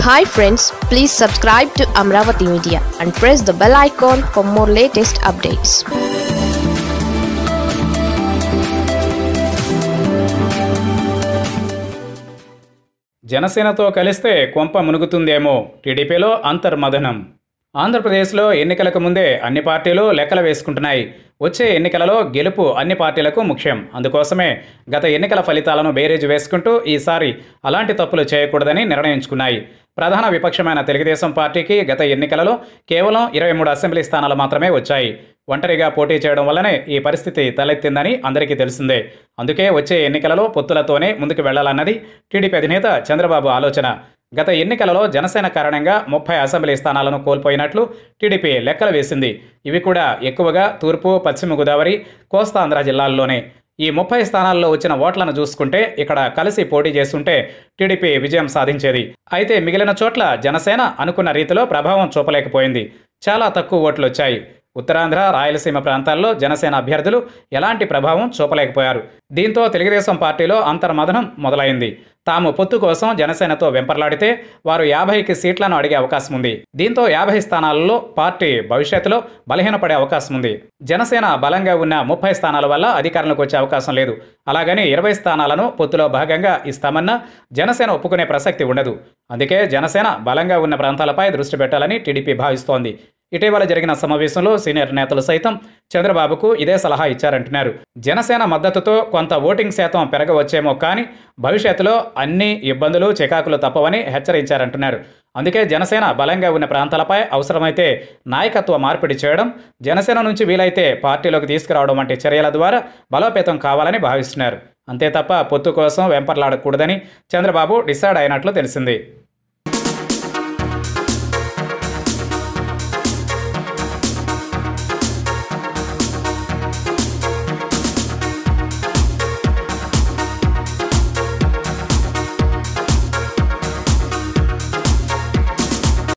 hi friends please subscribe to Amaravati media and press the bell icon for more latest updates జనసేనతో కలిస్తే కొంప మునుగుతుందేమో టీడీపీలో అంతర్మదనం ఆంధ్రప్రదేశ్లో ఎన్నికలకు ముందే అన్ని పార్టీలు లెక్కలు వేసుకుంటున్నాయి వచ్చే ఎన్నికలలో గెలుపు అన్ని పార్టీలకు ముఖ్యం అందుకోసమే గత ఎన్నికల ఫలితాలను బేరేజ్ వేసుకుంటూ ఈసారి అలాంటి తప్పులు చేయకూడదని నిర్ణయించుకున్నాయి ప్రధాన విపక్షమైన తెలుగుదేశం పార్టీకి గత ఎన్నికలలో కేవలం ఇరవై మూడు అసెంబ్లీ స్థానాలు మాత్రమే వచ్చాయి ఒంటరిగా పోటీ చేయడం వల్లనే ఈ పరిస్థితి తలెత్తిందని అందరికీ తెలిసిందే అందుకే వచ్చే ఎన్నికలలో పొత్తులతోనే ముందుకు వెళ్లాలన్నది టీడీపీ అధినేత చంద్రబాబు ఆలోచన గత ఎన్నికలలో జనసేన కారణంగా ముప్పై అసెంబ్లీ స్థానాలను కోల్పోయినట్లు టీడీపీ లెక్కలు వేసింది ఇవి కూడా ఎక్కువగా తూర్పు పశ్చిమ గోదావరి కోస్తాంధ్ర జిల్లాల్లోనే ఈ ముప్పై స్థానాల్లో వచ్చిన ఓట్లను చూసుకుంటే ఇక్కడ కలిసి పోటీ చేస్తుంటే టీడీపీ విజయం సాధించేది అయితే మిగిలిన చోట్ల జనసేన అనుకున్న రీతిలో ప్రభావం చూపలేకపోయింది చాలా తక్కువ ఓట్లు వచ్చాయి ఉత్తరాంధ్ర రాయలసీమ ప్రాంతాల్లో జనసేన అభ్యర్థులు ఎలాంటి ప్రభావం చూపలేకపోయారు దీంతో తెలుగుదేశం పార్టీలో అంతర్మదనం మొదలైంది తాము పొత్తు కోసం జనసేనతో వెంపర్లాడితే వారు యాభైకి సీట్లను అడిగే అవకాశం ఉంది దీంతో యాభై స్థానాలలో పార్టీ భవిష్యత్తులో బలహీనపడే అవకాశం ఉంది జనసేన బలంగా ఉన్న ముప్పై స్థానాల వల్ల అధికారంలోకి వచ్చే అవకాశం లేదు అలాగని ఇరవై స్థానాలను పొత్తులో భాగంగా ఇస్తామన్నా జనసేన ఒప్పుకునే ప్రసక్తి ఉండదు అందుకే జనసేన బలంగా ఉన్న ప్రాంతాలపై దృష్టి పెట్టాలని టీడీపీ భావిస్తోంది ఇటీవల జరిగిన సమావేశంలో సీనియర్ నేతలు సైతం చంద్రబాబుకు ఇదే సలహా ఇచ్చారంటున్నారు జనసేన మద్దతుతో కొంత ఓటింగ్ శాతం పెరగవచ్చేమో కానీ భవిష్యత్తులో అన్ని ఇబ్బందులు చికాకులు తప్పవని హెచ్చరించారంటున్నారు అందుకే జనసేన బలంగా ఉన్న ప్రాంతాలపై అవసరమైతే నాయకత్వ మార్పిడి చేయడం జనసేన నుంచి వీలైతే పార్టీలోకి తీసుకురావడం వంటి చర్యల ద్వారా బలోపేతం కావాలని భావిస్తున్నారు అంతే తప్ప పొత్తు కోసం వెంపర్లాడకూడదని చంద్రబాబు డిసైడ్ అయినట్లు తెలిసింది